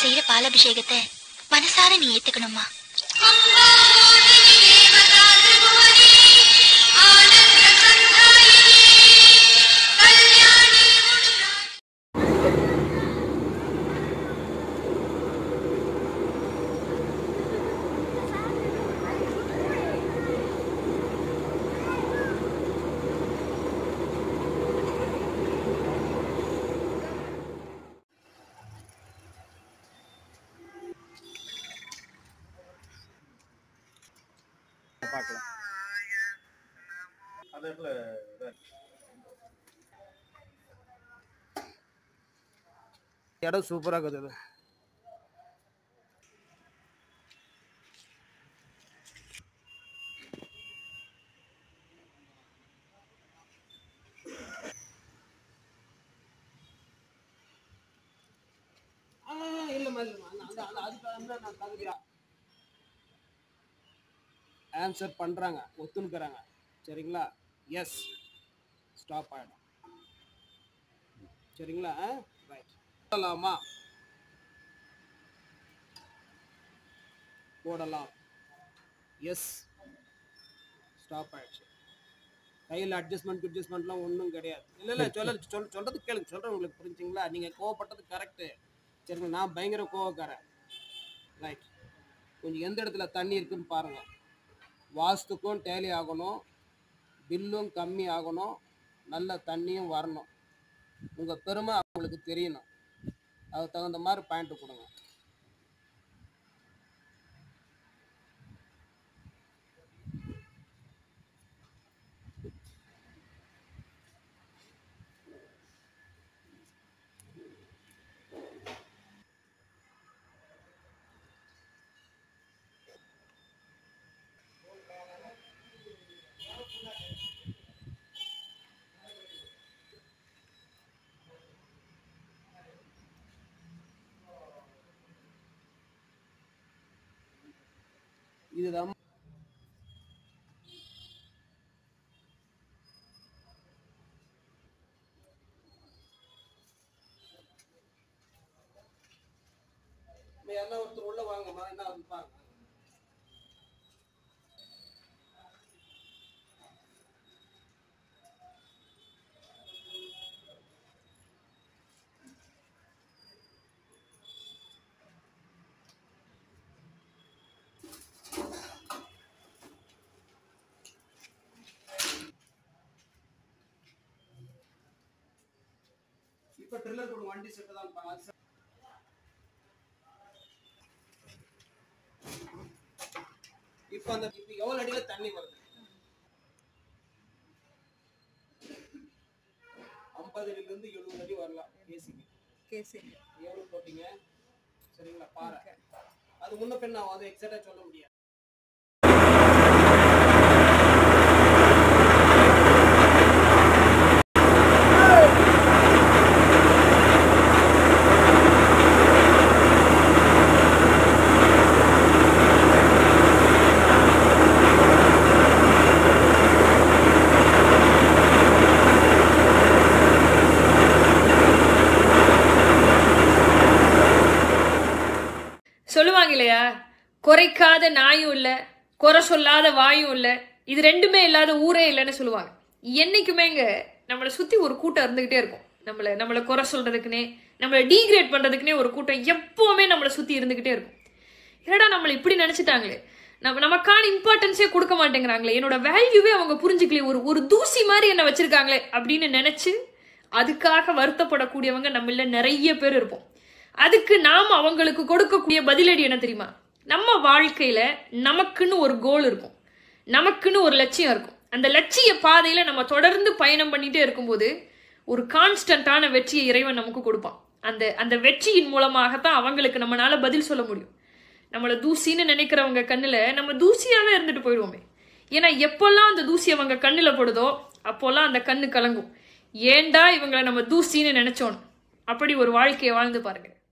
செய்யற பாலாபிஷேகத்தை மனசார நீ ஏத்துக்கணுமா பார்க்கலாம் அது இடத்துல இதா இருக்கு. இடம் சூப்பராக இருக்குது இது. ஆ, இல்லம்மா, இல்லம்மா. அந்த- அந்த- அந்த- அதுக்கு வந்து நான் தகுதியா ஆன்சர் பண்ணுறாங்க ஒத்துணுக்கிறாங்க சரிங்களா எஸ் ஸ்டாப் ஆகிடும் சரிங்களா ரைட் போடலாமா போடலாம் எஸ் ஸ்டாப் ஆயிடுச்சு கையில் அட்ஜஸ்ட்மெண்ட் அட்ஜஸ்ட்மெண்ட்லாம் ஒன்றும் கிடையாது இல்லை இல்லை சொல்ல சொல் சொல்கிறது கேளுங்க சொல்கிறேன் உங்களுக்கு புரிஞ்சுங்களா நீங்கள் கோவப்பட்டது கரெக்டு சரிங்களா நான் பயங்கர கோவக்காரன் ரைட் கொஞ்சம் எந்த இடத்துல தண்ணி இருக்குன்னு பாருங்கள் வாஸ்துக்கும் டேலி ஆகணும் பில்லும் கம்மி ஆகணும் நல்ல தண்ணியும் வரணும் உங்கள் பெருமை அவங்களுக்கு தெரியணும் அதுக்கு தகுந்த மாதிரி பாயிண்ட் கொடுங்க இதுதான் எல்லாம் ஒருத்தர் உள்ள வாங்கம்மா என்ன வந்து பாருங்க இப்ப ட்ரில்லர் கொடுங்க வண்டி செட்டு தான் இருப்பாங்க அது set- இப்ப அந்த இப்ப எவ்வளவு அடியில தண்ணி வருது ஐம்பது அடியில இருந்து எழுபது அடி வரலாம் ஏசிக்கு கேசி எவ்வளவு போட்டீங்க சரிங்களா பாரு அது முன்ன பின்ன ஆகும் அது எக்ஸாக்டா சொல்ல முடியாது சொல்லுவாங்க இல்லையா குறைக்காத நாயும் இல்ல குறை சொல்லாத வாயும் இல்ல இது ரெண்டுமே இல்லாத ஊரே இல்லைன்னு சொல்லுவாங்க என்னைக்குமேங்க நம்மளை சுத்தி ஒரு கூட்டம் இருந்துகிட்டே இருக்கும் நம்மளை நம்மளை குறை சொல்றதுக்குனே நம்மளை டீக்ரேட் பண்றதுக்குனே ஒரு கூட்டம் எப்பவுமே நம்மளை சுத்தி இருந்துகிட்டே இருக்கும் என்னடா நம்மளை இப்படி நினைச்சிட்டாங்களே நம்ம நமக்கான இம்பார்ட்டன்ஸே கொடுக்க மாட்டேங்கிறாங்களே என்னோட வேல்யூவே அவங்க புரிஞ்சுக்கலையே ஒரு ஒரு தூசி மாதிரி என்ன வச்சிருக்காங்களே அப்படின்னு நினைச்சு அதுக்காக வருத்தப்படக்கூடியவங்க நம்மள நிறைய பேர் இருப்போம் அதுக்கு நாம் அவங்களுக்கு கொடுக்கக்கூடிய பதிலடி என்ன தெரியுமா நம்ம வாழ்க்கையில நமக்குன்னு ஒரு கோல் இருக்கும் நமக்குன்னு ஒரு லட்சியம் இருக்கும் அந்த லட்சிய பாதையில நம்ம தொடர்ந்து பயணம் பண்ணிட்டே இருக்கும்போது ஒரு கான்ஸ்டன்டான வெற்றியை இறைவன் நமக்கு கொடுப்பான் அந்த அந்த வெற்றியின் மூலமாகத்தான் அவங்களுக்கு நம்மளால பதில் சொல்ல முடியும் நம்மளை தூசின்னு நினைக்கிறவங்க கண்ணுல நம்ம தூசியாவே இருந்துட்டு போயிடுவோமே ஏன்னா எப்பெல்லாம் அந்த தூசி அவங்க கண்ணுல படுதோ அப்போல்லாம் அந்த கண்ணு கலங்கும் ஏன்டா இவங்களை நம்ம தூசின்னு நினைச்சோம் அப்படி ஒரு வாழ்க்கையை வாழ்ந்து பாருங்க